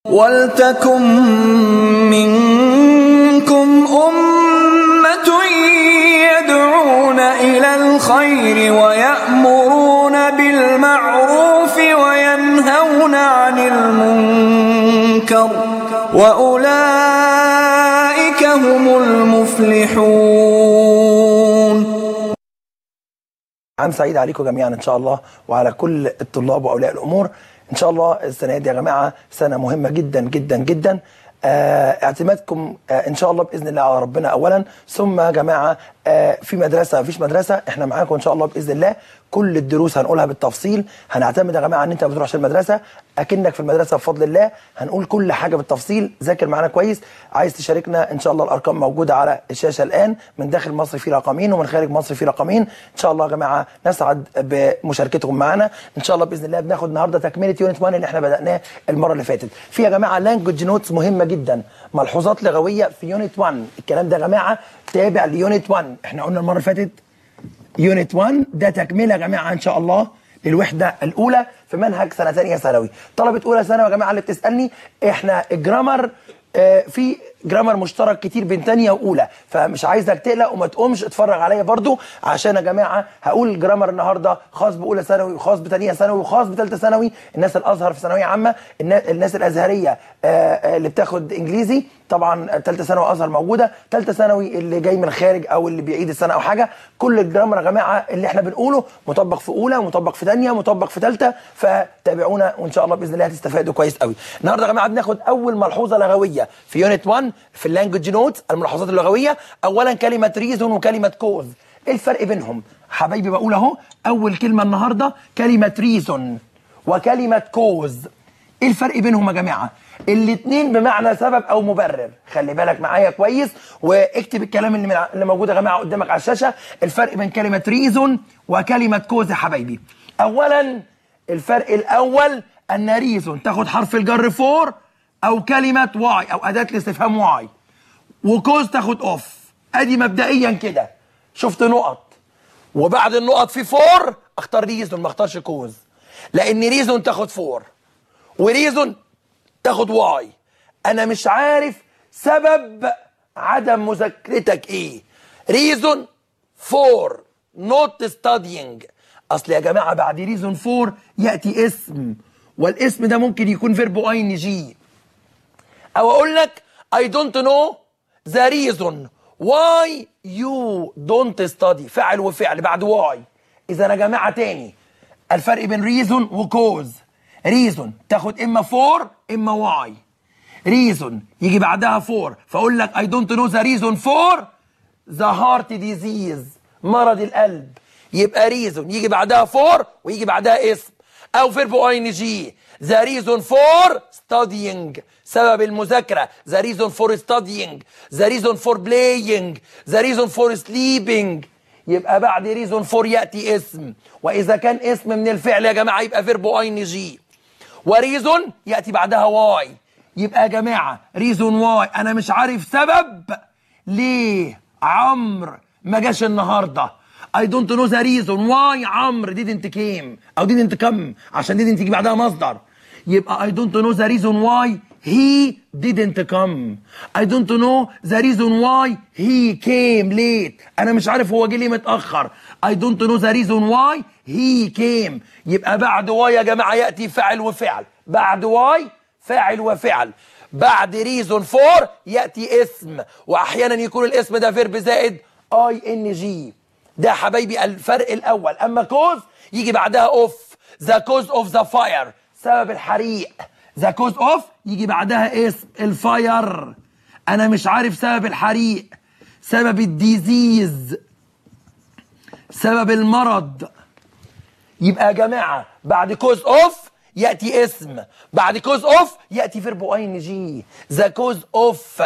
وَلْتَكُن مِّنكُمْ أُمَّةٌ يَدْعُونَ إِلَى الْخَيْرِ وَيَأْمُرُونَ بِالْمَعْرُوفِ وَيَنْهَوْنَ عَنِ الْمُنكَرِ ۚ وَأُولَٰئِكَ هُمُ الْمُفْلِحُونَ عام سعيد عليكم جميعا ان شاء الله وعلى كل الطلاب واولياء الامور ان شاء الله السنه دي يا جماعه سنه مهمه جدا جدا جدا آه اعتمادكم آه ان شاء الله باذن الله على ربنا اولا ثم يا جماعه آه في مدرسه مفيش مدرسه احنا معاكم ان شاء الله باذن الله كل الدروس هنقولها بالتفصيل هنعتمد يا جماعه ان انت بتروح عشان المدرسه اكنك في المدرسه بفضل الله هنقول كل حاجه بالتفصيل ذاكر معانا كويس عايز تشاركنا ان شاء الله الارقام موجوده على الشاشه الان من داخل مصر في رقمين ومن خارج مصر في رقمين ان شاء الله يا جماعه نسعد بمشاركتكم معنا ان شاء الله باذن الله بناخد النهارده تكمله يونت 1 اللي احنا بداناه المره اللي فاتت في يا جماعه لانجوج نوتس مهمه جدا ملحوظات لغويه في يونت 1 الكلام ده يا جماعه تابع ليونت 1 احنا قلنا المره اللي فاتت يونت 1 ده تكمله يا جماعه ان شاء الله للوحده الاولى في منهج سنه ثانيه ثانوي طلبه اولى ثانوي يا جماعه اللي بتسالني احنا الجرامر آه، في جرامر مشترك كتير بين تانية واولى فمش عايزك تقلق وما تقومش اتفرج عليا برضو عشان يا جماعه هقول جرامر النهارده خاص باولى ثانوي وخاص بتانية ثانوي وخاص بثالثه ثانوي الناس الازهر في ثانويه عامه النا- الناس الازهريه آه، آه، اللي بتاخد انجليزي طبعا ثالثه ثانوي ازهر موجوده ثالثه ثانوي اللي جاي من الخارج او اللي بيعيد السنه او حاجه كل الجرامر يا جماعه اللي احنا بنقوله مطبق في اولى مطبق في ثانيه مطبق في ثالثه فتابعونا وان شاء الله باذن الله هتستفادوا كويس قوي النهارده يا جماعه بناخد اول ملحوظه لغويه في يونت 1 في اللانجوج نوت الملحوظات اللغويه اولا كلمه ريزون وكلمه كوز ايه الفرق بينهم حبايبي بقول اهو اول كلمه النهارده كلمه ريزون وكلمه كوز ايه الفرق بينهم يا جماعه الاتنين بمعنى سبب او مبرر خلي بالك معايا كويس واكتب الكلام اللي, من اللي موجود يا جماعه قدامك على الشاشه الفرق بين كلمه ريزون وكلمه كوز يا حبايبي اولا الفرق الاول ان ريزون تاخد حرف الجر فور او كلمه واي او اداه الاستفهام واي وكوز تاخد اوف ادي مبدئيا كده شفت نقط وبعد النقط في فور اختار ريزون ما اختارش كوز لان ريزون تاخد فور وريزون تاخد واي انا مش عارف سبب عدم مذاكرتك ايه ريزون فور نوت ستادينج اصل يا جماعه بعد ريزون فور ياتي اسم والاسم ده ممكن يكون فيرب اي ان جي او اقول لك I don't know the reason why you don't study فعل وفعل بعد why اذا يا جماعه تاني الفرق بين reason وكوز reason تاخد اما for اما why reason يجي بعدها for فاقول لك I don't know the reason for the heart disease مرض القلب يبقى reason يجي بعدها for ويجي بعدها اسم او فيرب اي ان جي the reason for studying سبب المذاكرة the reason for studying the reason for playing the reason for sleeping يبقى بعد reason for يأتي اسم وإذا كان اسم من الفعل يا جماعة يبقى فيرب اي ان جي وريزون يأتي بعدها واي يبقى يا جماعة ريزون واي أنا مش عارف سبب ليه عمرو ما جاش النهارده I don't know the reason why عمرو didn't came أو didn't come عشان didn't تيجي بعدها مصدر يبقى I don't know the reason why he didn't come I don't know the reason why he came late أنا مش عارف هو جه ليه متأخر I don't know the reason why he came يبقى بعد why يا جماعة يأتي فعل وفعل بعد why فاعل وفعل بعد ريزون فور ياتي اسم واحيانا يكون الاسم ده فيرب زائد اي ان جي ده يا حبايبي الفرق الاول اما كوز يجي بعدها اوف ذا كوز اوف ذا فاير سبب الحريق ذا كوز اوف يجي بعدها اسم الفاير انا مش عارف سبب الحريق سبب الديزيز سبب المرض يبقى يا جماعه بعد كوز اوف ياتي اسم بعد كوز اوف ياتي فيرب اي ان جي ذا كوز اوف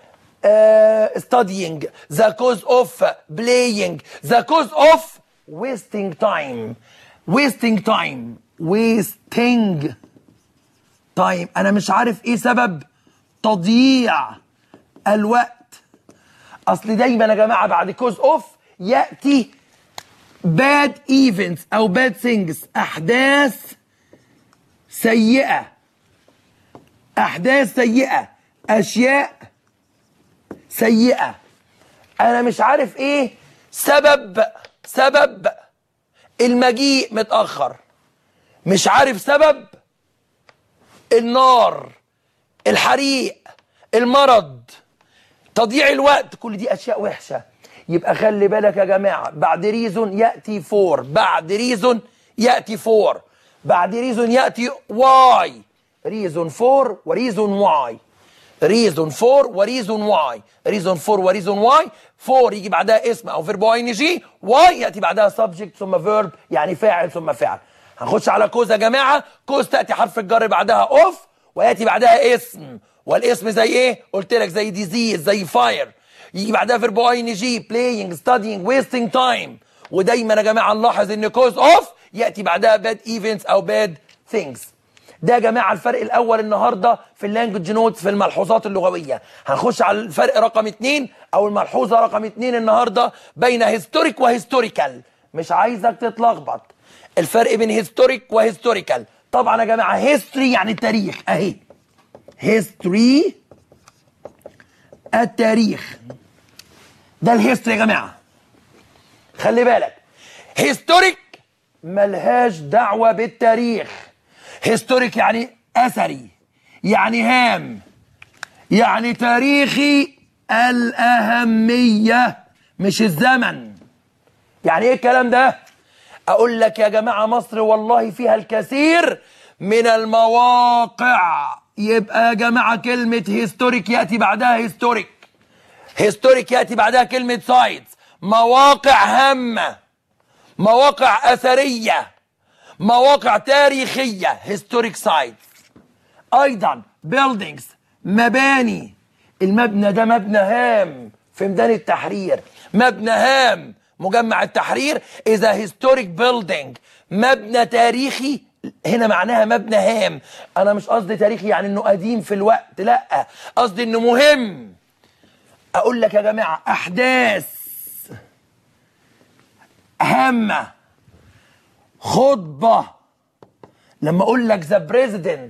studying the cause of playing the cause of wasting time wasting time wasting time انا مش عارف ايه سبب تضييع الوقت اصل دايما يا جماعه بعد كوز اوف ياتي bad events او bad things احداث سيئه احداث سيئه اشياء سيئه انا مش عارف ايه سبب سبب المجيء متاخر مش عارف سبب النار الحريق المرض تضييع الوقت كل دي اشياء وحشه يبقى خلي بالك يا جماعه بعد ريزون ياتي فور بعد ريزون ياتي فور بعد ريزون ياتي واي ريزون فور وريزون واي ريزون فور وريزون واي ريزون فور وريزون واي فور يجي بعدها اسم او فيرب اي ان جي واي ياتي بعدها سبجكت ثم فيرب يعني فاعل ثم فعل هنخش على كوز يا جماعه كوز تاتي حرف الجر بعدها اوف وياتي بعدها اسم والاسم زي ايه قلت لك زي ديزيز زي فاير يجي بعدها فيرب اي ان جي بلاينج ستادينج ويستنج تايم ودايما يا جماعه نلاحظ ان كوز اوف ياتي بعدها باد ايفنتس او باد ثينجز ده يا جماعه الفرق الاول النهارده في اللانجوج نوت في الملحوظات اللغويه هنخش على الفرق رقم اتنين او الملحوظه رقم اتنين النهارده بين هيستوريك وهيستوريكال مش عايزك تتلخبط الفرق بين هيستوريك وهيستوريكال طبعا يا جماعه هيستوري يعني التاريخ اهي هيستوري التاريخ ده الهيستوري يا جماعه خلي بالك هيستوريك ملهاش دعوه بالتاريخ هيستوريك يعني اثري يعني هام يعني تاريخي الاهميه مش الزمن يعني ايه الكلام ده اقول لك يا جماعه مصر والله فيها الكثير من المواقع يبقى يا جماعه كلمه هيستوريك ياتي بعدها هيستوريك هيستوريك ياتي بعدها كلمه سايتس مواقع هامه مواقع اثريه مواقع تاريخيه هيستوريك سايتس ايضا buildings مباني المبنى ده مبنى هام في ميدان التحرير مبنى هام مجمع التحرير اذا هيستوريك بيلدينج مبنى تاريخي هنا معناها مبنى هام انا مش قصدي تاريخي يعني انه قديم في الوقت لا قصدي انه مهم اقول لك يا جماعه احداث هامه خطبه لما اقول لك ذا بريزيدنت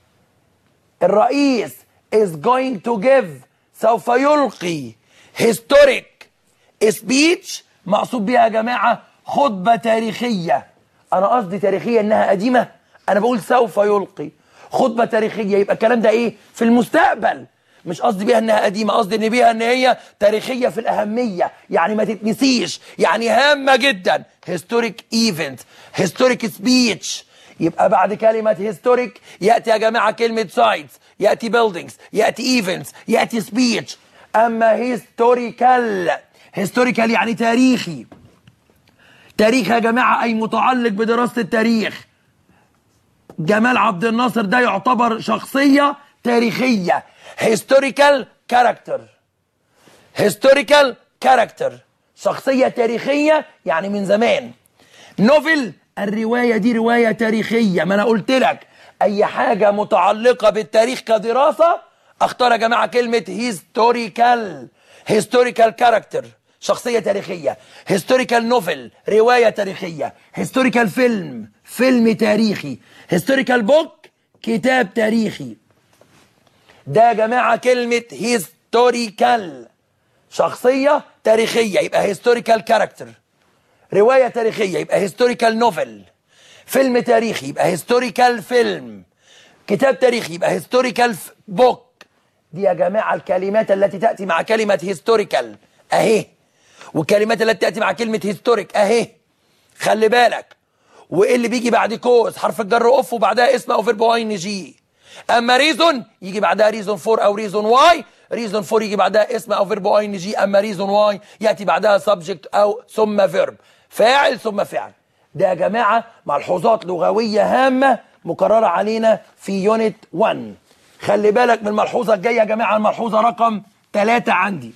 الرئيس is going to give سوف يلقي historic speech مقصود بيها يا جماعة خطبة تاريخية أنا قصدي تاريخية إنها قديمة أنا بقول سوف يلقي خطبة تاريخية يبقى الكلام ده إيه في المستقبل مش قصدي بيها انها قديمه قصدي ان بيها ان هي تاريخيه في الاهميه يعني ما تتنسيش يعني هامه جدا هيستوريك ايفنت هيستوريك سبيتش يبقى بعد كلمه هيستوريك ياتي يا جماعه كلمه سايتس ياتي بيلدينجز ياتي ايفنتس ياتي سبيتش اما هيستوريكال هيستوريكال يعني تاريخي تاريخ يا جماعه اي متعلق بدراسه التاريخ جمال عبد الناصر ده يعتبر شخصيه تاريخيه هيستوريكال كاركتر هيستوريكال كاركتر شخصيه تاريخيه يعني من زمان نوفل الروايه دي روايه تاريخيه ما انا قلت لك اي حاجه متعلقه بالتاريخ كدراسه اختار يا جماعه كلمه هيستوريكال هيستوريكال كاركتر شخصية تاريخية هيستوريكال نوفل رواية تاريخية هيستوريكال فيلم فيلم تاريخي هيستوريكال بوك كتاب تاريخي ده يا جماعة كلمة هيستوريكال شخصية تاريخية يبقى هيستوريكال كاركتر رواية تاريخية يبقى هيستوريكال نوفل فيلم تاريخي يبقى هيستوريكال فيلم كتاب تاريخي يبقى هيستوريكال بوك دي يا جماعة الكلمات التي تأتي مع كلمة هيستوريكال أهي والكلمات التي تأتي مع كلمة هيستوريك أهي خلي بالك وإيه اللي بيجي بعد كوز حرف الجر اوف وبعدها اسم أو فيرب واي ان جي أما ريزون يجي بعدها ريزون فور أو ريزون واي ريزون فور يجي بعدها اسم أو فيرب واي ان جي أما ريزون واي يأتي بعدها سبجكت أو ثم فيرب فاعل ثم فعل ده يا جماعة ملحوظات لغوية هامة مكررة علينا في يونت 1 خلي بالك من الملحوظة الجاية يا جماعة الملحوظة رقم 3 عندي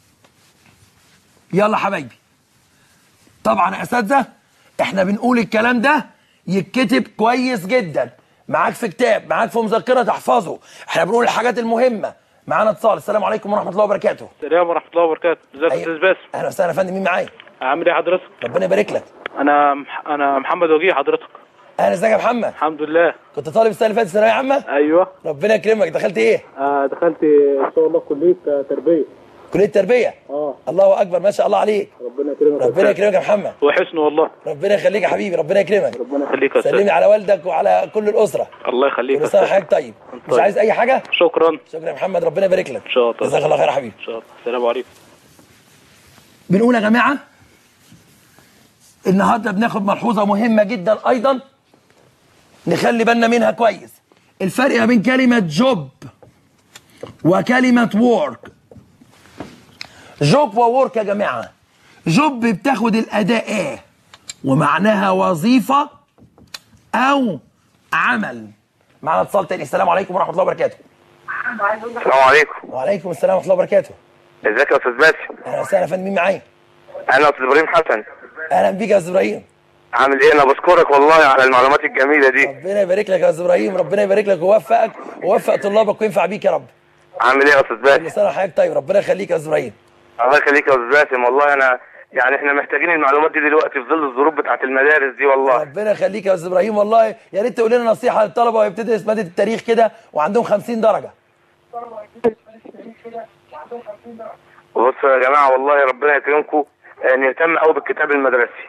يلا حبايبي طبعا يا اساتذه احنا بنقول الكلام ده يتكتب كويس جدا معاك في كتاب معاك في مذكره تحفظه احنا بنقول الحاجات المهمه معانا اتصال السلام عليكم ورحمه الله وبركاته السلام ورحمة الله وبركاته ازيك يا أيوة. استاذ باسم اهلا وسهلا يا فندم مين معايا عامل ايه حضرتك ربنا يبارك لك انا مح... انا محمد وجيه حضرتك اهلا ازيك يا محمد الحمد لله كنت طالب السنه اللي فاتت ثانويه عامه ايوه ربنا يكرمك دخلت ايه آه دخلت ان شاء الله كليه تربيه كليه تربيه اه الله اكبر ما شاء الله عليك ربنا يكرمك ربنا يكرمك يا محمد وحسن والله ربنا يخليك يا حبيبي ربنا يكرمك ربنا يخليك يا سلمي استاذ على والدك وعلى كل الاسره الله يخليك كل يا سنه استاذ وحضرتك طيب مش طيب. عايز اي حاجه شكرا شكرا يا محمد ربنا يبارك لك ان شاء الله جزاك الله خير يا حبيبي ان شاء الله السلام عليكم بنقول يا جماعه النهارده بناخد ملحوظه مهمه جدا ايضا نخلي بالنا منها كويس الفرق ما بين كلمه جوب وكلمه وورك جوب وورك يا جماعه جوب بتاخد الاداء ايه ومعناها وظيفه او عمل معنا اتصال تاني السلام عليكم ورحمه الله وبركاته السلام عليكم وعليكم السلام ورحمه الله وبركاته ازيك يا استاذ باسم اهلا وسهلا يا فندم مين معايا انا استاذ ابراهيم حسن اهلا بيك يا استاذ ابراهيم عامل ايه انا بشكرك والله على المعلومات الجميله دي ربنا يبارك لك يا استاذ ابراهيم ربنا يبارك لك ويوفقك ويوفق طلابك وينفع بيك يا رب عامل ايه يا استاذ كل باسم سنه وحضرتك طيب ربنا يخليك يا استاذ ابراهيم الله يخليك يا استاذ باسم والله انا يعني احنا محتاجين المعلومات دي دلوقتي في ظل الظروف بتاعت المدارس دي والله ربنا يخليك يا استاذ ابراهيم والله يا ريت تقول لنا نصيحه للطلبه وهي بتدرس ماده التاريخ كده وعندهم 50 درجه بصوا يا جماعه والله ربنا يكرمكم آه، نهتم قوي بالكتاب المدرسي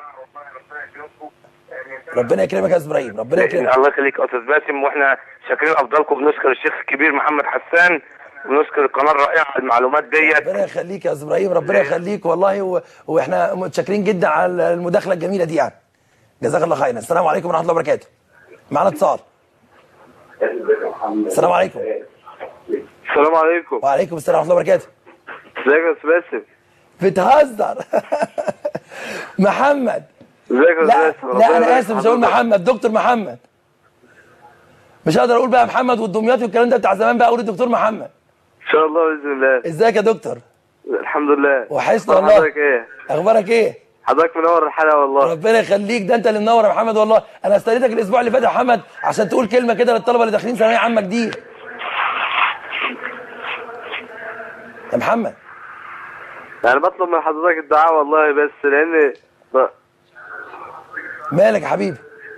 ربنا يكرمك يا استاذ ابراهيم ربنا يكرمك الله يخليك يا استاذ باسم واحنا شاكرين افضلكم بنشكر الشيخ الكبير محمد حسان ونشكر القناه الرائعه على المعلومات ديت ربنا يخليك يا استاذ ابراهيم ربنا يخليك والله و... واحنا متشكرين جدا على المداخله الجميله دي يعني جزاك الله خيرا السلام عليكم ورحمه الله وبركاته معنا اتصال السلام عليكم السلام عليكم وعليكم السلام ورحمه الله وبركاته ازيك يا استاذ باسم بتهزر محمد ازيك يا لا استاذ باسم لا ربنا انا يبارك اسف في مش هقول حضرتك. محمد دكتور محمد مش هقدر اقول بقى محمد والدمياطي والكلام ده بتاع زمان بقى اقول الدكتور محمد ان شاء الله باذن الله ازيك يا دكتور الحمد لله وحشنا طب والله. حضرتك ايه اخبارك ايه حضرتك منور الحلقه والله ربنا يخليك ده انت اللي منور يا محمد والله انا استنيتك الاسبوع اللي فات يا محمد عشان تقول كلمه كده للطلبه اللي داخلين ثانويه عامه جديد يا محمد يعني بطلب من حضرتك الدعاء والله بس لان ب- مالك يا حبيبي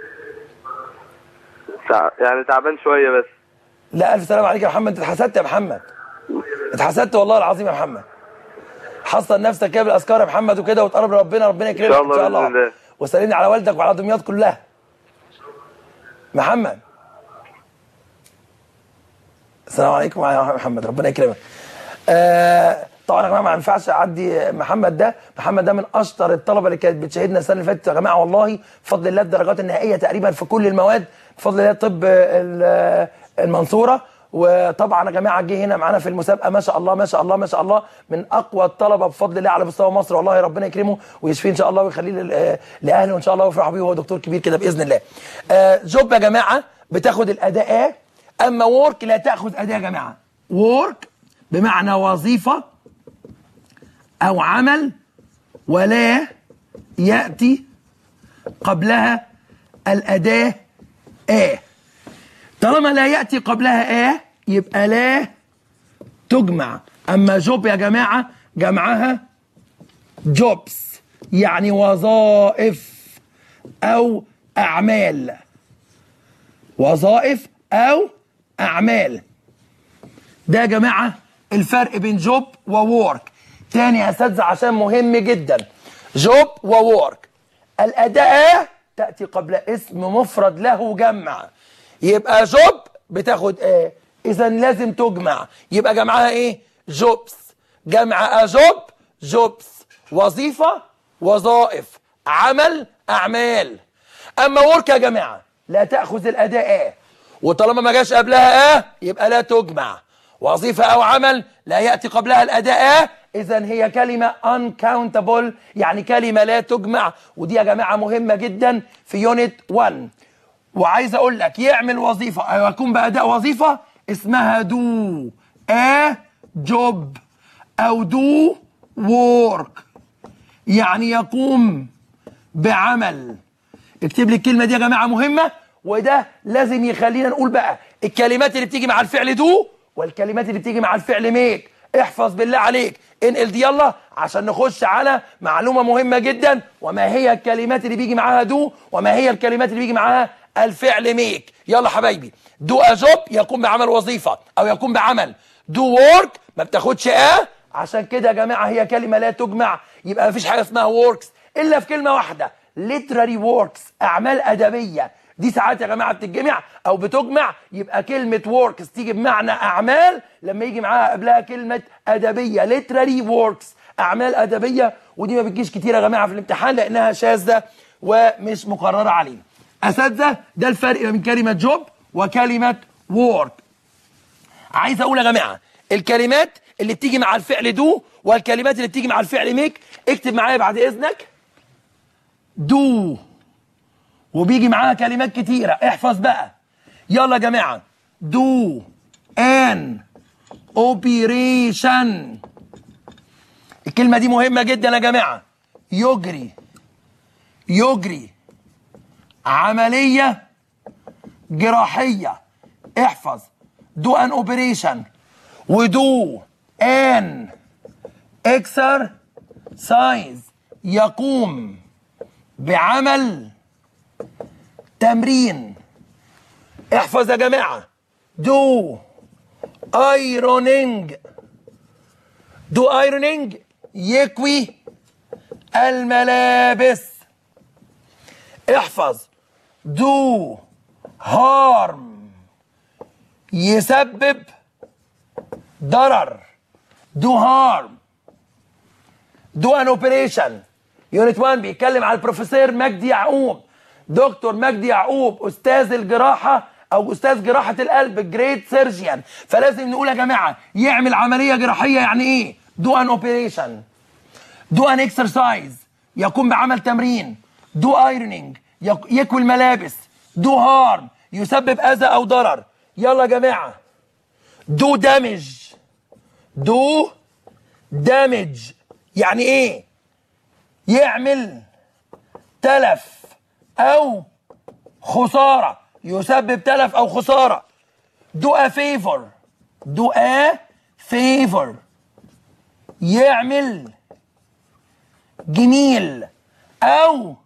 تع- يعني تعبان شويه بس لا الف سلام عليك يا محمد انت اتحسدت يا محمد اتحسدت والله العظيم يا محمد حصل نفسك كده بالاذكار يا محمد وكده وتقرب لربنا ربنا يكرمك إن شاء الله بإذن الله. وسلمني على والدك وعلى دمياط كلها محمد السلام عليكم يا محمد ربنا يكرمك آه طبعا يا جماعه ما ينفعش اعدي محمد ده محمد ده من اشطر الطلبه اللي كانت بتشاهدنا السنه اللي فاتت يا جماعه والله بفضل الله الدرجات النهائيه تقريبا في كل المواد بفضل الله طب ال- المنصوره وطبعا يا جماعه جه هنا معانا في المسابقه ما شاء الله ما شاء الله ما شاء الله من اقوى الطلبه بفضل الله على مستوى مصر والله ربنا يكرمه ويشفيه ان شاء الله ويخليه لل- لاهله وان شاء الله ويفرحوا بيه وهو دكتور كبير كده باذن الله. آه جوب يا جماعه بتاخد الاداء ايه اما وورك لا تاخذ اداء يا جماعه. وورك بمعنى وظيفه او عمل ولا ياتي قبلها الاداه ايه طالما لا ياتي قبلها ايه يبقى لا تجمع اما جوب يا جماعه جمعها جوبس يعني وظائف او اعمال وظائف او اعمال ده يا جماعه الفرق بين جوب وورك تاني يا اساتذه عشان مهم جدا جوب وورك الاداه تاتي قبل اسم مفرد له جمع يبقى جوب بتاخد ايه اذا لازم تجمع يبقى جمعها ايه جوبس جمع جوب جوبس وظيفه وظائف عمل اعمال اما ورك يا جماعه لا تاخذ الاداء ايه وطالما ما جاش قبلها اه يبقى لا تجمع وظيفة أو عمل لا يأتي قبلها الأداء إذا هي كلمة uncountable يعني كلمة لا تجمع ودي يا جماعة مهمة جدا في يونت 1 وعايز أقول لك يعمل وظيفة أو يكون بأداء وظيفة اسمها do a job أو do work يعني يقوم بعمل اكتب لي الكلمه دي يا جماعه مهمه وده لازم يخلينا نقول بقى الكلمات اللي بتيجي مع الفعل دو والكلمات اللي بتيجي مع الفعل ميك احفظ بالله عليك انقل دي يلا عشان نخش على معلومه مهمه جدا وما هي الكلمات اللي بيجي معاها دو وما هي الكلمات اللي بيجي معاها الفعل ميك يلا حبايبي دو ا جوب يقوم بعمل وظيفه او يقوم بعمل دو وورك ما بتاخدش ا عشان كده يا جماعه هي كلمه لا تجمع يبقى مفيش حاجه اسمها works الا في كلمه واحده literary works اعمال ادبيه دي ساعات يا جماعه بتتجمع او بتجمع يبقى كلمه works تيجي بمعنى اعمال لما يجي معاها قبلها كلمه ادبيه literary works اعمال ادبيه ودي ما بتجيش كتير يا جماعه في الامتحان لانها شاذه ومش مقرره علينا اساتذه ده الفرق بين كلمه جوب وكلمه work عايز اقول يا جماعه الكلمات اللي بتيجي مع الفعل دو والكلمات اللي بتيجي مع الفعل ميك اكتب معايا بعد اذنك دو وبيجي معاها كلمات كتيرة احفظ بقى يلا يا جماعة دو ان اوبريشن الكلمة دي مهمة جدا يا جماعة يجري يجري عملية جراحية احفظ دو ان اوبريشن ودو ان اكسر سايز يقوم بعمل تمرين احفظ يا جماعة دو ايرونينج دو ايرونينج يكوي الملابس احفظ دو هارم يسبب ضرر دو هارم دو ان اوبريشن يونت 1 بيتكلم على البروفيسور مجدي يعقوب دكتور مجدي يعقوب استاذ الجراحه او استاذ جراحه القلب جريت سيرجيان فلازم نقول يا جماعه يعمل عمليه جراحيه يعني ايه دو ان اوبريشن دو ان اكسرسايز يقوم بعمل تمرين دو ايرنينج يكوي الملابس دو هارم يسبب اذى او ضرر يلا يا جماعه دو دامج دو دامج يعني ايه يعمل تلف او خساره يسبب تلف او خساره دو ا فيفور دو ا فيفور يعمل جميل او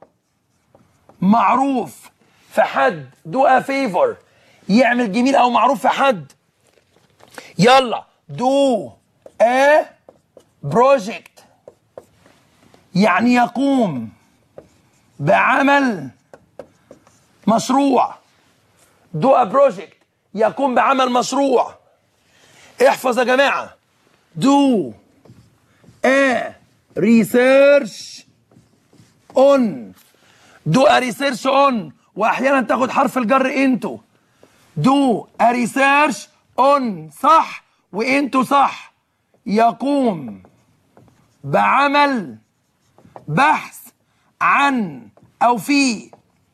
معروف في حد دو ا فيفور يعمل جميل او معروف في حد يلا دو ا بروجكت يعني يقوم بعمل مشروع دو ا بروجكت يقوم بعمل مشروع احفظ يا جماعه دو ا ريسيرش اون دو ا ريسيرش اون واحيانا تاخد حرف الجر انتو دو ا ريسيرش اون صح وانتو صح يقوم بعمل بحث عن او في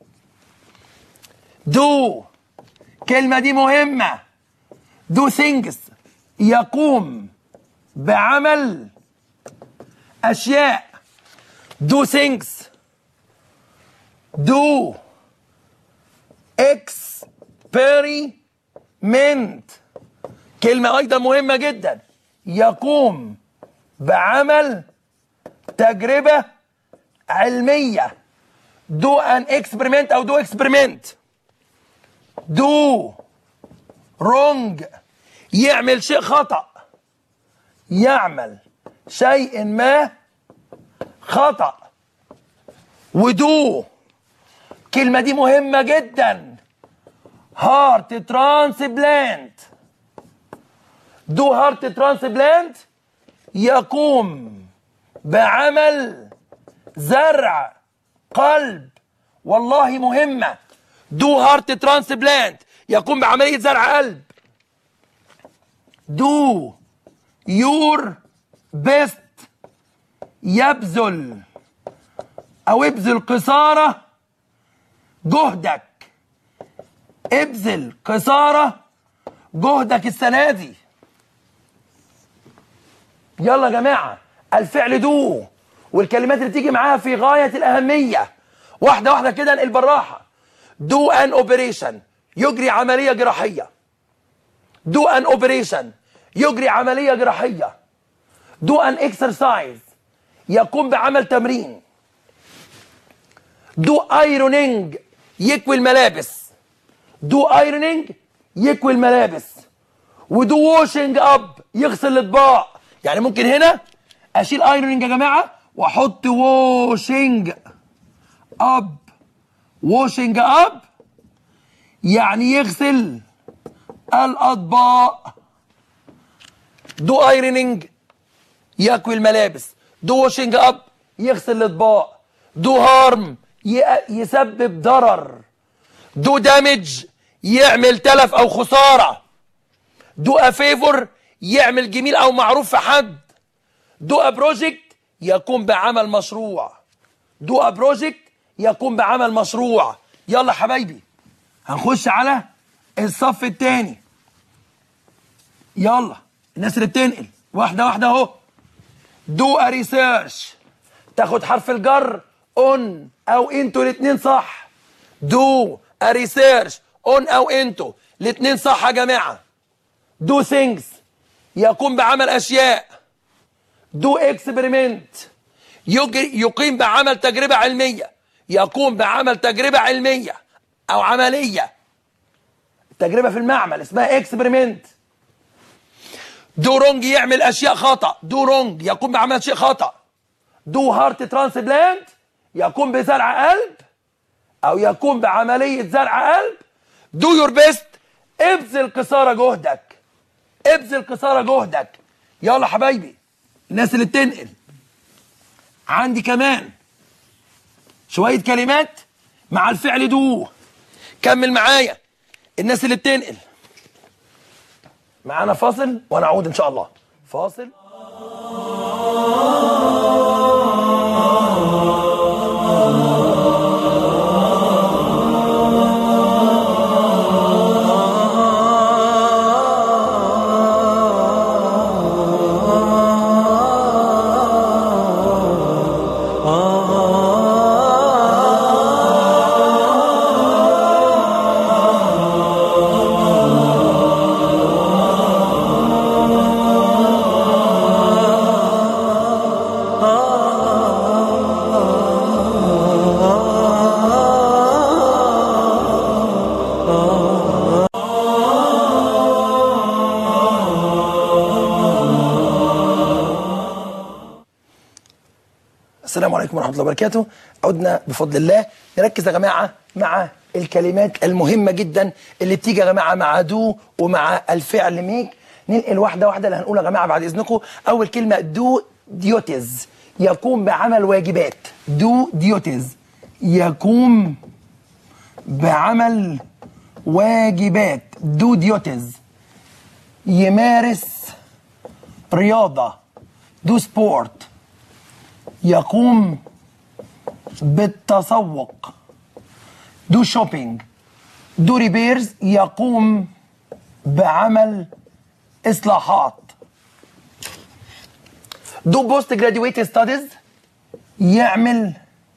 دو كلمة دي مهمة دو things يقوم بعمل أشياء دو things دو experiment كلمة أيضا مهمة جدا يقوم بعمل تجربة علمية دو ان اكسبيرمنت او دو اكسبيرمنت دو رونج يعمل شيء خطأ يعمل شيء ما خطأ ودو كلمة دي مهمة جدا هارت ترانسبلانت دو هارت ترانسبلانت يقوم بعمل زرع قلب والله مهمة دو هارت ترانسبلانت يقوم بعملية زرع قلب دو يور بيست يبذل او ابذل قصارى جهدك ابذل قصارى جهدك السنة دي يلا يا جماعة الفعل دو والكلمات اللي تيجي معاها في غاية الأهمية واحدة واحدة كده انقل بالراحة دو ان اوبريشن يجري عملية جراحية دو ان اوبريشن يجري عملية جراحية دو ان اكسرسايز يقوم بعمل تمرين دو ايرونينج يكوي الملابس دو ايرونينج يكوي الملابس ودو واشنج اب يغسل الاطباق يعني ممكن هنا اشيل ايرونينج يا جماعه واحط واشنج اب واشنج اب يعني يغسل الاطباق دو ايرونينج يكوي الملابس دو واشنج اب يغسل الاطباق دو هارم يسبب ضرر دو دامج يعمل تلف او خساره دو ا فيفور يعمل جميل او معروف في حد دو ا بروجكت يقوم بعمل مشروع دو ا بروجكت يقوم بعمل مشروع يلا حبايبي هنخش على الصف الثاني يلا الناس اللي بتنقل واحده واحده اهو دو ا ريسيرش تاخد حرف الجر اون او انتوا الاثنين صح دو ا ريسيرش اون او انتوا الاثنين صح يا جماعه دو ثينجز يقوم بعمل اشياء دو اكسبيرمنت يقيم بعمل تجربه علميه يقوم بعمل تجربه علميه او عمليه تجربه في المعمل اسمها اكسبيرمنت دو رونج يعمل اشياء خطا دو رونج يقوم بعمل شيء خطا دو هارت ترانسبلانت يقوم بزرع قلب او يقوم بعمليه زرع قلب دو يور بيست ابذل قصارى جهدك ابذل قصارى جهدك يلا حبايبي الناس اللي بتنقل عندي كمان شويه كلمات مع الفعل دو كمل معايا الناس اللي بتنقل معانا فاصل ونعود ان شاء الله فاصل السلام عليكم ورحمه الله وبركاته عدنا بفضل الله نركز يا جماعه مع الكلمات المهمه جدا اللي بتيجي يا جماعه مع دو ومع الفعل ميك ننقل واحده واحده اللي هنقولها يا جماعه بعد اذنكم اول كلمه دو ديوتيز يقوم بعمل واجبات دو ديوتيز يقوم بعمل واجبات دو ديوتيز يمارس رياضه دو سبورت يقوم بالتسوق دو شوبينج دو ريبيرز يقوم بعمل اصلاحات دو بوست جراديويت ستاديز يعمل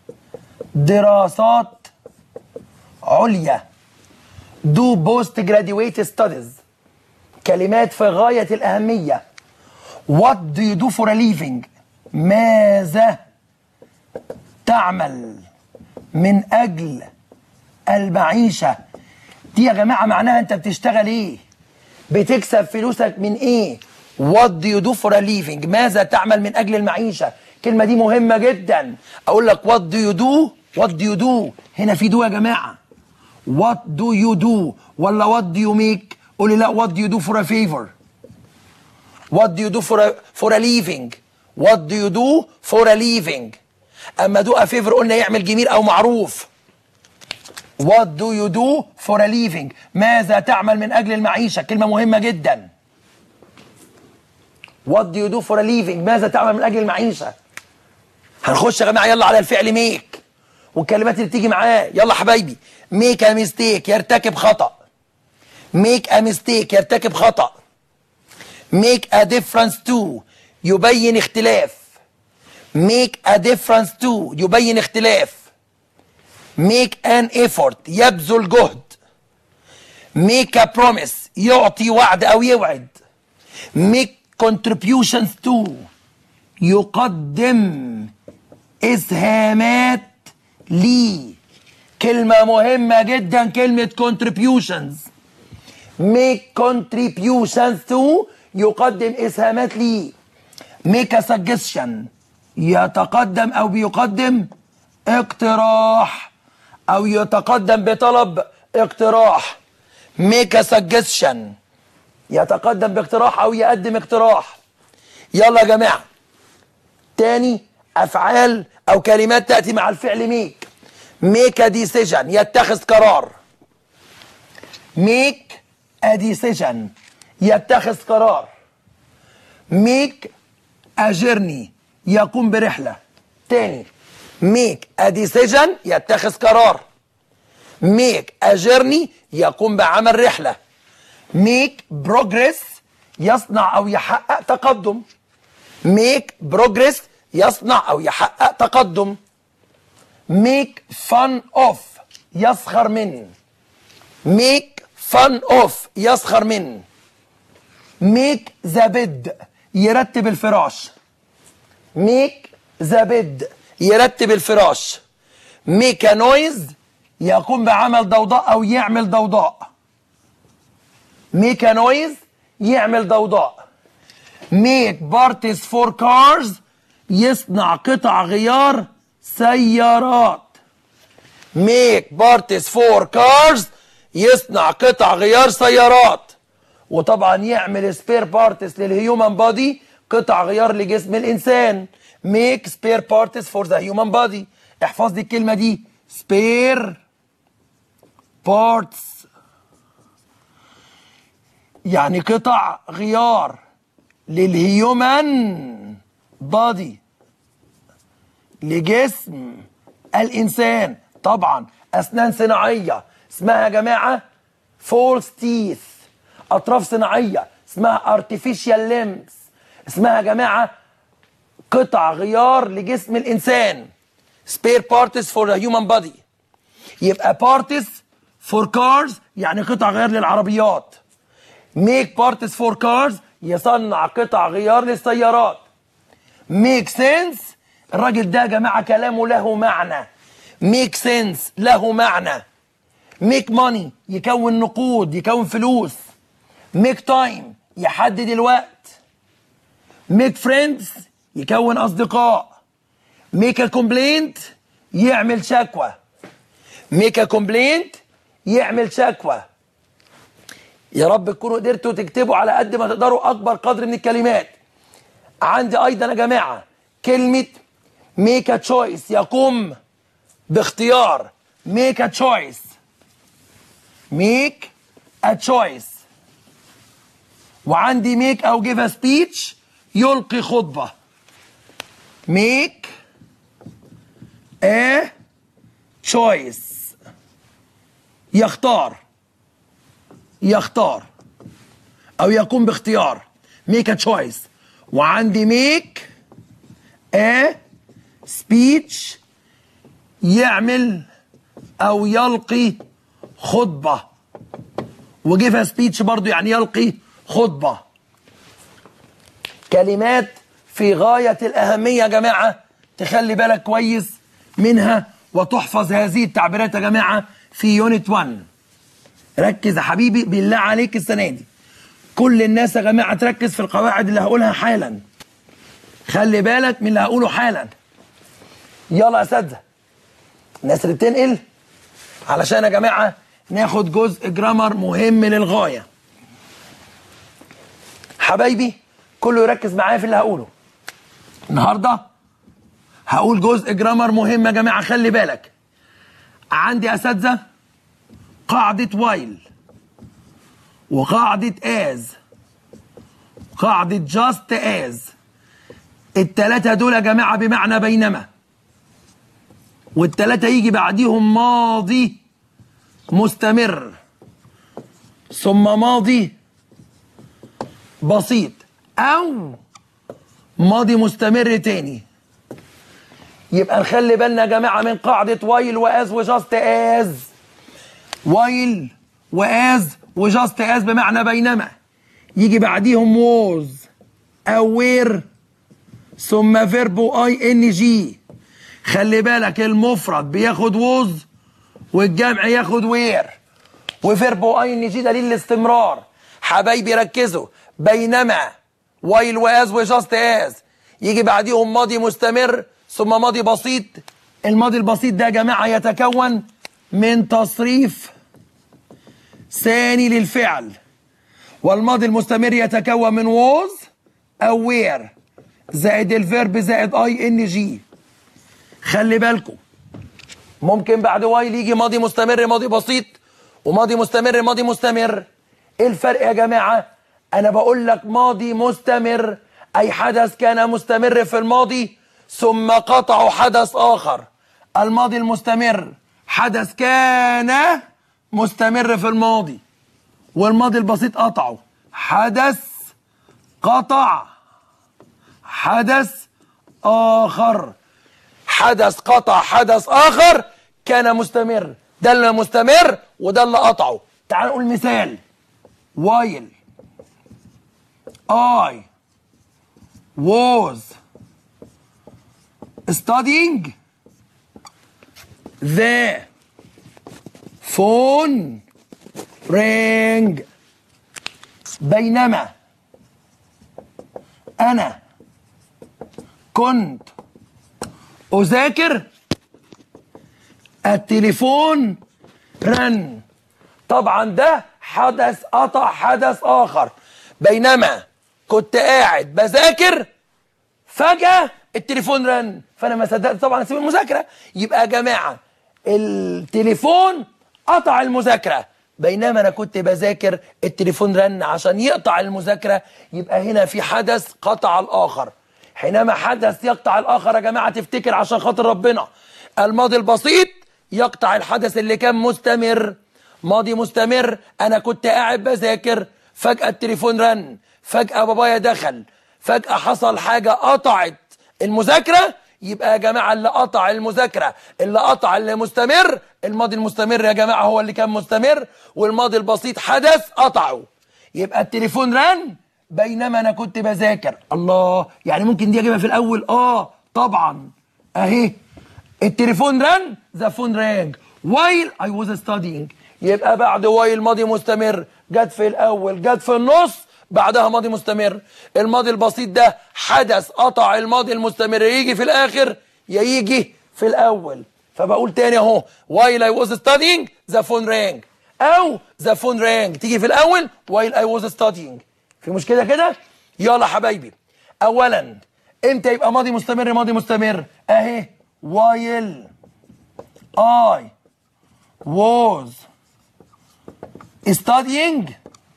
دراسات عليا دو بوست جراديويت ستاديز كلمات في غاية الأهمية What do you do for a living ماذا تعمل من أجل المعيشة دي يا جماعة معناها أنت بتشتغل إيه بتكسب فلوسك من إيه What do you do for a living ماذا تعمل من أجل المعيشة الكلمة دي مهمة جدا أقول لك What do you do What do you do هنا في دو يا جماعة What do you do ولا what do you make قولي لا what do you do for a favor What do you do for a, for a living What do you do for a living اما do a favor قلنا يعمل جميل او معروف What do you do for a living ماذا تعمل من اجل المعيشة كلمة مهمة جدا What do you do for a living ماذا تعمل من اجل المعيشة هنخش يا جماعة يلا على الفعل ميك والكلمات اللي بتيجي معاه يلا حبايبي ميك ا ميستيك يرتكب خطأ ميك ا ميستيك يرتكب خطأ make a difference to يبين اختلاف make a difference to يبين اختلاف make an effort يبذل جهد make a promise يعطي وعد او يوعد make contributions to يقدم اسهامات لي كلمة مهمة جدا كلمة contributions make contributions to يقدم إسهامات لي make a suggestion يتقدم أو بيقدم اقتراح أو يتقدم بطلب اقتراح make a suggestion يتقدم باقتراح أو يقدم اقتراح يلا يا جماعة تاني أفعال أو كلمات تأتي مع الفعل ميك make a decision يتخذ قرار make a decision يتخذ قرار make a journey يقوم برحلة تاني make a decision يتخذ قرار make a journey يقوم بعمل رحلة make progress يصنع أو يحقق تقدم make progress يصنع أو يحقق تقدم make fun of يسخر من make fun of يسخر من make the bed يرتب الفراش make the bed يرتب الفراش make a noise يقوم بعمل ضوضاء أو يعمل ضوضاء make a noise يعمل ضوضاء make parties for cars يصنع قطع غيار سيارات make parties for cars يصنع قطع غيار سيارات وطبعا يعمل سبير بارتس للهيومن بادي قطع غيار لجسم الانسان make spare parts for the human body احفظ دي الكلمه دي spare parts يعني قطع غيار للهيومن بادي لجسم الانسان طبعا اسنان صناعيه اسمها يا جماعه فولس تيث اطراف صناعيه اسمها artificial limbs اسمها يا جماعه قطع غيار لجسم الانسان spare parts for the human body يبقى parts for cars يعني قطع غيار للعربيات make parts for cars يصنع قطع غيار للسيارات make sense الراجل ده يا جماعه كلامه له معنى make sense له معنى make money يكون نقود يكون فلوس make time يحدد الوقت make friends يكون اصدقاء make a complaint يعمل شكوى make a complaint يعمل شكوى يا رب تكونوا قدرتوا تكتبوا على قد ما تقدروا اكبر قدر من الكلمات عندي ايضا يا جماعه كلمه make a choice يقوم باختيار make a choice make a choice وعندي make او give a speech يلقي خطبة make a choice يختار يختار او يقوم باختيار make a choice وعندي make a speech يعمل او يلقي خطبة وجيف سبيتش برضو يعني يلقي خطبة كلمات في غاية الأهمية يا جماعة تخلي بالك كويس منها وتحفظ هذه التعبيرات يا جماعة في يونت 1 ركز يا حبيبي بالله عليك السنة دي كل الناس يا جماعة تركز في القواعد اللي هقولها حالا خلي بالك من اللي هقوله حالا يلا يا اساتذه الناس اللي بتنقل علشان يا جماعه ناخد جزء جرامر مهم للغايه حبايبي كله يركز معايا في اللي هقوله النهارده هقول جزء جرامر مهم يا جماعه خلي بالك عندي اساتذه قاعده وايل وقاعده از قاعده جاست از التلاتة دول يا جماعة بمعنى بينما والتلاتة يجي بعديهم ماضي مستمر ثم ماضي بسيط أو ماضي مستمر تاني يبقى نخلي بالنا يا جماعة من قاعدة وايل وآز وجاست آز وايل وآز وجاست آز بمعنى بينما يجي بعديهم ووز أو وير ثم فيربو اي ان جي خلي بالك المفرد بياخد ووز والجمع ياخد وير وفيرب اي ان جي دليل الاستمرار حبايبي ركزوا بينما وايل واز وجاست از يجي بعديهم ماضي مستمر ثم ماضي بسيط الماضي البسيط ده يا جماعه يتكون من تصريف ثاني للفعل والماضي المستمر يتكون من was او وير زائد الفيرب زائد اي ان جي خلي بالكم ممكن بعد وايل يجي ماضي مستمر ماضي بسيط وماضي مستمر ماضي مستمر ايه الفرق يا جماعه انا بقول لك ماضي مستمر اي حدث كان مستمر في الماضي ثم قطع حدث اخر الماضي المستمر حدث كان مستمر في الماضي والماضي البسيط قطعه حدث قطع حدث آخر حدث قطع حدث آخر كان مستمر ده اللي مستمر وده اللي قطعه تعال نقول مثال while I was studying the phone rang بينما أنا كنت أذاكر التليفون رن طبعا ده حدث قطع حدث آخر بينما كنت قاعد بذاكر فجأة التليفون رن فأنا ما صدقت طبعا أسيب المذاكرة يبقى يا جماعة التليفون قطع المذاكرة بينما أنا كنت بذاكر التليفون رن عشان يقطع المذاكرة يبقى هنا في حدث قطع الآخر حينما حدث يقطع الآخر يا جماعة تفتكر عشان خاطر ربنا الماضي البسيط يقطع الحدث اللي كان مستمر ماضي مستمر أنا كنت قاعد بذاكر فجأة التليفون رن فجأة بابايا دخل فجأة حصل حاجة قطعت المذاكرة يبقى يا جماعة اللي قطع المذاكرة اللي قطع اللي مستمر الماضي المستمر يا جماعة هو اللي كان مستمر والماضي البسيط حدث قطعه يبقى التليفون رن بينما انا كنت بذاكر الله يعني ممكن دي اجيبها في الاول اه طبعا اهي التليفون رن ذا فون رانج while I was studying يبقى بعد while ماضي مستمر جت في الاول جت في النص بعدها ماضي مستمر الماضي البسيط ده حدث قطع الماضي المستمر يجي في الاخر يا يجي في الاول فبقول تاني اهو while I was studying the phone rang او the phone rang تيجي في الاول while I was studying في مشكله كده يلا حبايبي اولا امتى يبقى ماضي مستمر ماضي مستمر اهي while I was studying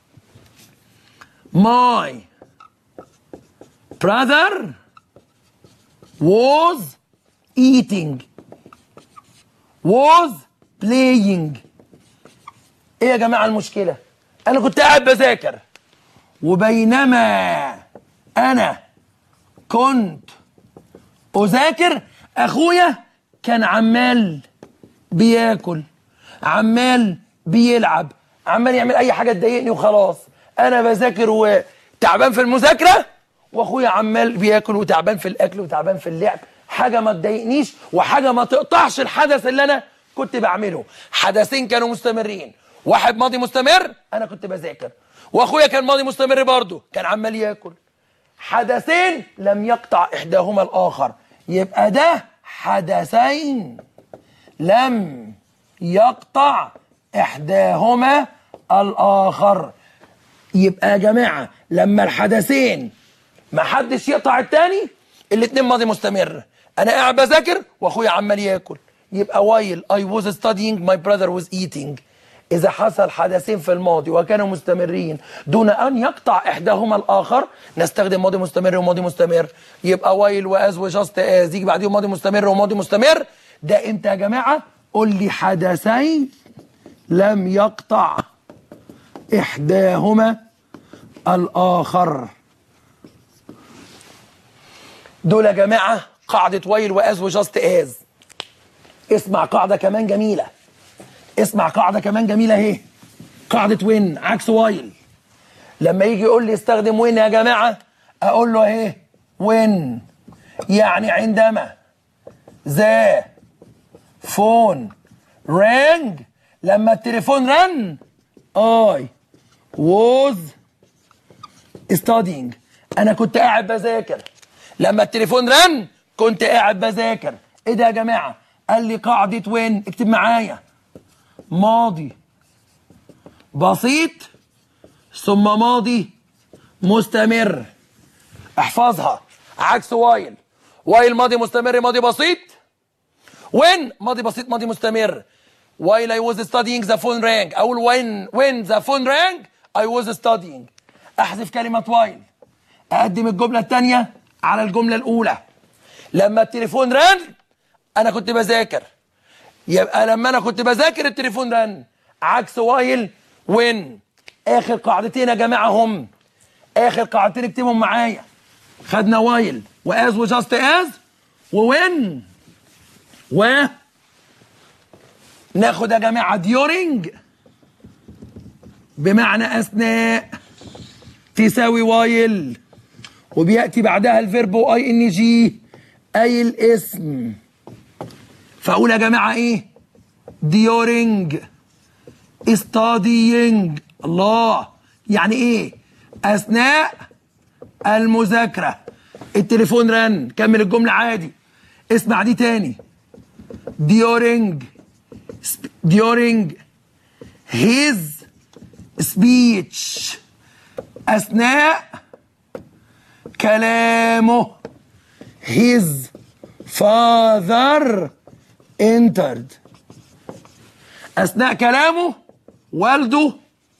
my brother was eating was playing ايه يا جماعه المشكله انا كنت قاعد بذاكر وبينما انا كنت اذاكر اخويا كان عمال بياكل عمال بيلعب عمال يعمل اي حاجه تضايقني وخلاص انا بذاكر وتعبان في المذاكره واخويا عمال بياكل وتعبان في الاكل وتعبان في اللعب حاجه ما تضايقنيش وحاجه ما تقطعش الحدث اللي انا كنت بعمله حدثين كانوا مستمرين واحد ماضي مستمر انا كنت بذاكر واخويا كان ماضي مستمر برضه كان عمال ياكل حدثين لم يقطع احداهما الاخر يبقى ده حدثين لم يقطع احداهما الاخر يبقى يا جماعه لما الحدثين ما حدش يقطع التاني الاتنين ماضي مستمر انا قاعد بذاكر واخويا عمال ياكل يبقى while I was studying my brother was eating إذا حصل حدثين في الماضي وكانوا مستمرين دون أن يقطع إحداهما الآخر نستخدم ماضي مستمر وماضي مستمر يبقى وايل وأز وجاست أز يجي بعديهم ماضي مستمر وماضي مستمر ده إمتى يا جماعة؟ قول لي حدثين لم يقطع إحداهما الآخر دول يا جماعة قاعدة وايل وأز وجاست أز اسمع قاعدة كمان جميلة اسمع قاعدة كمان جميلة اهي قاعدة وين عكس وايل لما يجي يقول لي استخدم وين يا جماعة اقول له اهي وين يعني عندما ذا فون rang لما التليفون رن I was studying انا كنت قاعد بذاكر لما التليفون رن كنت قاعد بذاكر ايه ده يا جماعه قال لي قاعده وين اكتب معايا ماضي بسيط ثم ماضي مستمر احفظها عكس وايل وايل ماضي مستمر ماضي بسيط وين ماضي بسيط ماضي مستمر while I was studying the phone rang اقول when when the phone rang I was studying احذف كلمة while اقدم الجملة الثانية على الجملة الأولى لما التليفون رن أنا كنت بذاكر يبقى لما أنا كنت بذاكر التليفون رن عكس while when آخر قاعدتين يا جماعة هم آخر قاعدتين اكتبهم معايا خدنا while وas وجاست as ووين و ناخد يا جماعة during بمعنى أثناء تساوي وايل وبيأتي بعدها الفيرب اي ان جي أي الاسم فأقول يا جماعة إيه during studying الله يعني إيه أثناء المذاكرة التليفون رن كمل الجملة عادي اسمع دي تاني during during his speech أثناء كلامه his father entered أثناء كلامه والده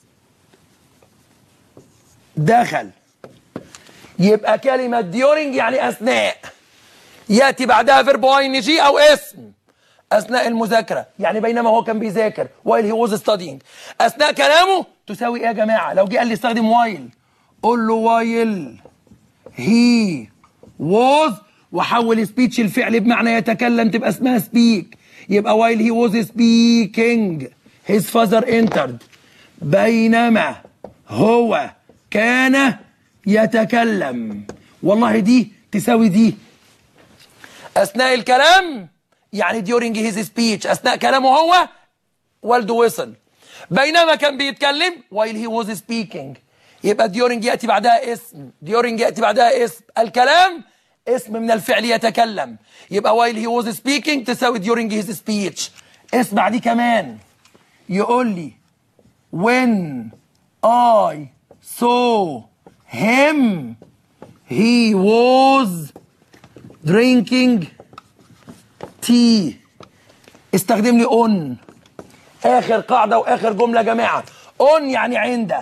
دخل يبقى كلمة during يعني أثناء يأتي بعدها فيرب ان جي أو اسم اثناء المذاكره يعني بينما هو كان بيذاكر while he was studying اثناء كلامه تساوي ايه يا جماعه لو جه قال لي استخدم while قول له while he was وحول speech الفعل بمعنى يتكلم تبقى اسمها speak يبقى while he was speaking his father entered بينما هو كان يتكلم والله دي تساوي دي اثناء الكلام يعني during his speech اثناء كلامه هو والده وصل بينما كان بيتكلم while he was speaking يبقى during ياتي بعدها اسم during ياتي بعدها اسم الكلام اسم من الفعل يتكلم يبقى while he was speaking تساوي during his speech اسمع دي كمان يقول لي when I saw him he was drinking تي استخدم لي اون اخر قاعده واخر جمله يا جماعه اون يعني عند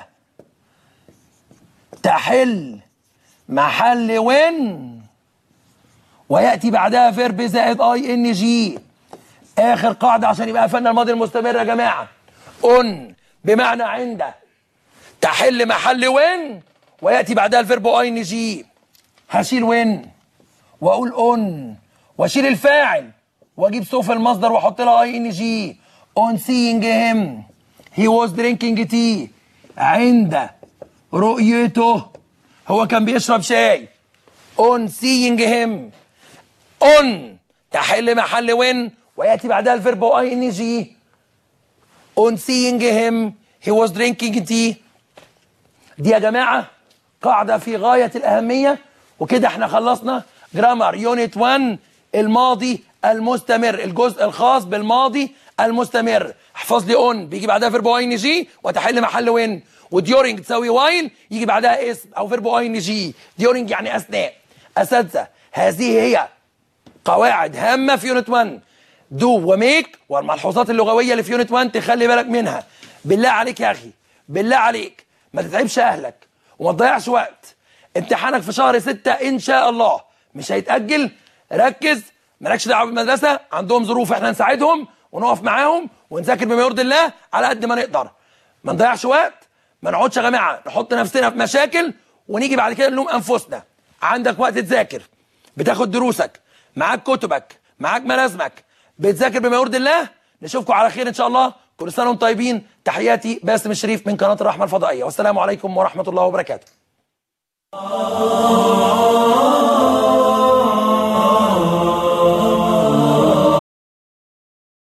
تحل محل وين وياتي بعدها فيرب زائد اي ان جي اخر قاعده عشان يبقى قفلنا الماضي المستمر يا جماعه اون بمعنى عند تحل محل وين وياتي بعدها الفيرب اي ان جي هشيل وين واقول اون واشيل الفاعل واجيب سوف المصدر واحط لها اي ان جي اون سينج هيم هي واز درينكينج تي عند رؤيته هو كان بيشرب شاي اون سينج هيم اون تحل محل وين وياتي بعدها الفيرب اي ان جي اون سينج هيم هي واز درينكينج تي دي يا جماعه قاعده في غايه الاهميه وكده احنا خلصنا جرامر يونت 1 الماضي المستمر الجزء الخاص بالماضي المستمر احفظ لي اون بيجي بعدها فيرب اي ان جي وتحل محل وين وديورنج تساوي وايل يجي بعدها اسم او فيرب اي ان جي ديورنج يعني اثناء اساتذه هذه هي قواعد هامه في يونت 1 دو وميك والملحوظات اللغويه اللي في يونت 1 تخلي بالك منها بالله عليك يا اخي بالله عليك ما تتعبش اهلك وما تضيعش وقت امتحانك في شهر ستة ان شاء الله مش هيتاجل ركز مالكش دعوه بالمدرسه عندهم ظروف احنا نساعدهم ونقف معاهم ونذاكر بما يرضي الله على قد ما نقدر ما نضيعش وقت ما نقعدش يا جماعه نحط نفسنا في مشاكل ونيجي بعد كده نلوم انفسنا عندك وقت تذاكر بتاخد دروسك معاك كتبك معاك ملازمك بتذاكر بما يرضي الله نشوفكم على خير ان شاء الله كل سنه وانتم طيبين تحياتي باسم الشريف من قناه الرحمه الفضائيه والسلام عليكم ورحمه الله وبركاته